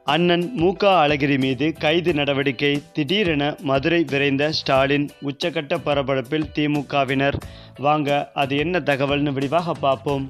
அண்ணன் மூகா அழகிரி மீது கைது நடவடிக்கை திடீரென மதுரை விரைந்த ஸ்டாலின் உச்சக்கட்ட பரபரப்பில் திமுகவினர் வாங்க அது என்ன தகவல்னு விரிவாக பார்ப்போம்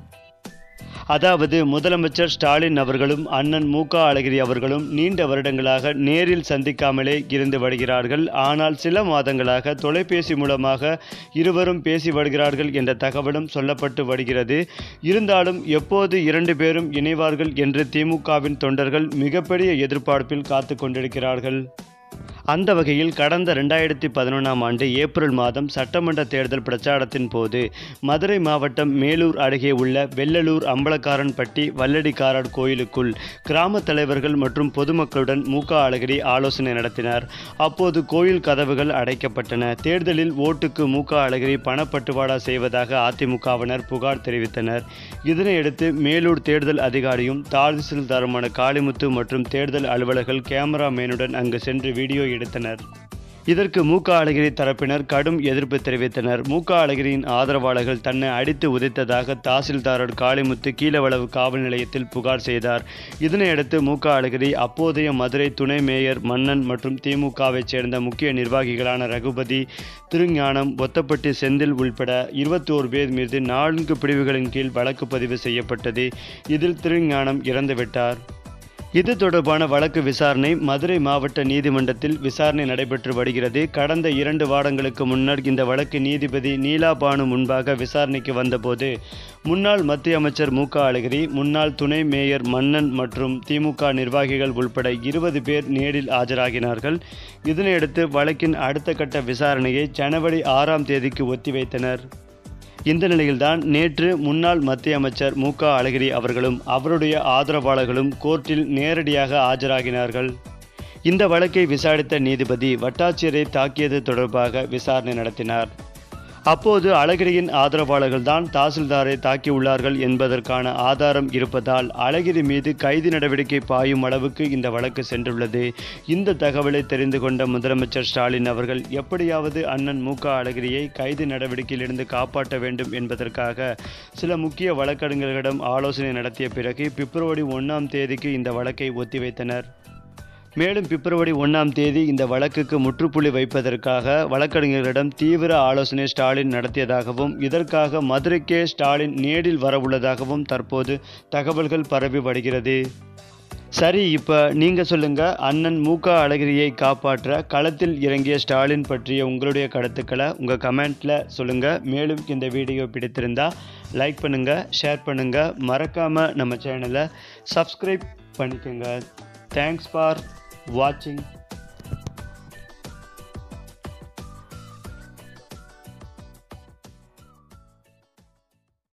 அதாவது முதலமைச்சர் ஸ்டாலின் அவர்களும் அண்ணன் மூகா அழகிரி அவர்களும் நீண்ட வருடங்களாக நேரில் சந்திக்காமலே இருந்து வருகிறார்கள் ஆனால் சில மாதங்களாக தொலைபேசி மூலமாக இருவரும் பேசி வருகிறார்கள் என்ற தகவலும் சொல்லப்பட்டு வருகிறது இருந்தாலும் எப்போது இரண்டு பேரும் இணைவார்கள் என்று திமுகவின் தொண்டர்கள் மிகப்பெரிய எதிர்பார்ப்பில் காத்து கொண்டிருக்கிறார்கள் அந்த வகையில் கடந்த ரெண்டாயிரத்தி பதினொன்றாம் ஆண்டு ஏப்ரல் மாதம் சட்டமன்ற தேர்தல் பிரச்சாரத்தின் போது மதுரை மாவட்டம் மேலூர் அருகே உள்ள வெள்ளலூர் அம்பலக்காரன்பட்டி வல்லடிக்காரர் கோயிலுக்குள் கிராம தலைவர்கள் மற்றும் பொதுமக்களுடன் மூக அழகிரி ஆலோசனை நடத்தினார் அப்போது கோயில் கதவுகள் அடைக்கப்பட்டன தேர்தலில் ஓட்டுக்கு மூக அழகிரி பணப்பட்டுவாடா செய்வதாக அதிமுகவினர் புகார் தெரிவித்தனர் இதனையடுத்து மேலூர் தேர்தல் அதிகாரியும் தாசில்தாருமான காளிமுத்து மற்றும் தேர்தல் அலுவலர்கள் கேமராமேனுடன் அங்கு சென்று வீடியோ எடுத்தனர் இதற்கு மூக அழகிரி தரப்பினர் கடும் எதிர்ப்பு தெரிவித்தனர் மூக அழகிரியின் ஆதரவாளர்கள் தன்னை அடித்து உதைத்ததாக தாசில்தாரர் காளிமுத்து கீழவளவு காவல் நிலையத்தில் புகார் செய்தார் இதனையடுத்து மூக அழகிரி அப்போதைய மதுரை துணை மேயர் மன்னன் மற்றும் திமுகவைச் சேர்ந்த முக்கிய நிர்வாகிகளான ரகுபதி திருஞானம் ஒத்தப்பட்டி செந்தில் உள்பட இருபத்தோரு பேர் மீது நான்கு பிரிவுகளின் கீழ் வழக்கு பதிவு செய்யப்பட்டது இதில் திருஞானம் இறந்துவிட்டார் இது தொடர்பான வழக்கு விசாரணை மதுரை மாவட்ட நீதிமன்றத்தில் விசாரணை நடைபெற்று வருகிறது கடந்த இரண்டு வாரங்களுக்கு முன்னர் இந்த வழக்கு நீதிபதி நீலா பானு முன்பாக விசாரணைக்கு வந்தபோது முன்னாள் மத்திய அமைச்சர் மூக அழகிரி முன்னாள் துணை மேயர் மன்னன் மற்றும் திமுக நிர்வாகிகள் உள்பட இருபது பேர் நேரில் ஆஜராகினார்கள் இதனையடுத்து வழக்கின் அடுத்த கட்ட விசாரணையை ஜனவரி ஆறாம் தேதிக்கு ஒத்திவைத்தனர் இந்த நிலையில்தான் நேற்று முன்னாள் மத்திய அமைச்சர் மூக அழகிரி அவர்களும் அவருடைய ஆதரவாளர்களும் கோர்ட்டில் நேரடியாக ஆஜராகினார்கள் இந்த வழக்கை விசாரித்த நீதிபதி வட்டாட்சியரை தாக்கியது தொடர்பாக விசாரணை நடத்தினார் அப்போது அழகிரியின் ஆதரவாளர்கள் தான் தாசில்தாரை தாக்கியுள்ளார்கள் என்பதற்கான ஆதாரம் இருப்பதால் அழகிரி மீது கைது நடவடிக்கை பாயும் அளவுக்கு இந்த வழக்கு சென்றுள்ளது இந்த தகவலை தெரிந்து கொண்ட முதலமைச்சர் ஸ்டாலின் அவர்கள் எப்படியாவது அண்ணன் மூக அழகிரியை கைது நடவடிக்கையிலிருந்து காப்பாற்ற வேண்டும் என்பதற்காக சில முக்கிய வழக்கறிஞர்களிடம் ஆலோசனை நடத்திய பிறகு பிப்ரவரி ஒன்றாம் தேதிக்கு இந்த வழக்கை ஒத்திவைத்தனர் மேலும் பிப்ரவரி ஒன்றாம் தேதி இந்த வழக்குக்கு முற்றுப்புள்ளி வைப்பதற்காக வழக்கறிஞர்களிடம் தீவிர ஆலோசனை ஸ்டாலின் நடத்தியதாகவும் இதற்காக மதுரைக்கே ஸ்டாலின் நேரில் வரவுள்ளதாகவும் தற்போது தகவல்கள் பரவி வருகிறது சரி இப்போ நீங்கள் சொல்லுங்கள் அண்ணன் மூக அழகிரியை காப்பாற்ற களத்தில் இறங்கிய ஸ்டாலின் பற்றிய உங்களுடைய கருத்துக்களை உங்கள் கமெண்ட்டில் சொல்லுங்கள் மேலும் இந்த வீடியோ பிடித்திருந்தா லைக் பண்ணுங்கள் ஷேர் பண்ணுங்கள் மறக்காமல் நம்ம சேனலை சப்ஸ்கிரைப் பண்ணிக்கோங்க தேங்க்ஸ் ஃபார் watching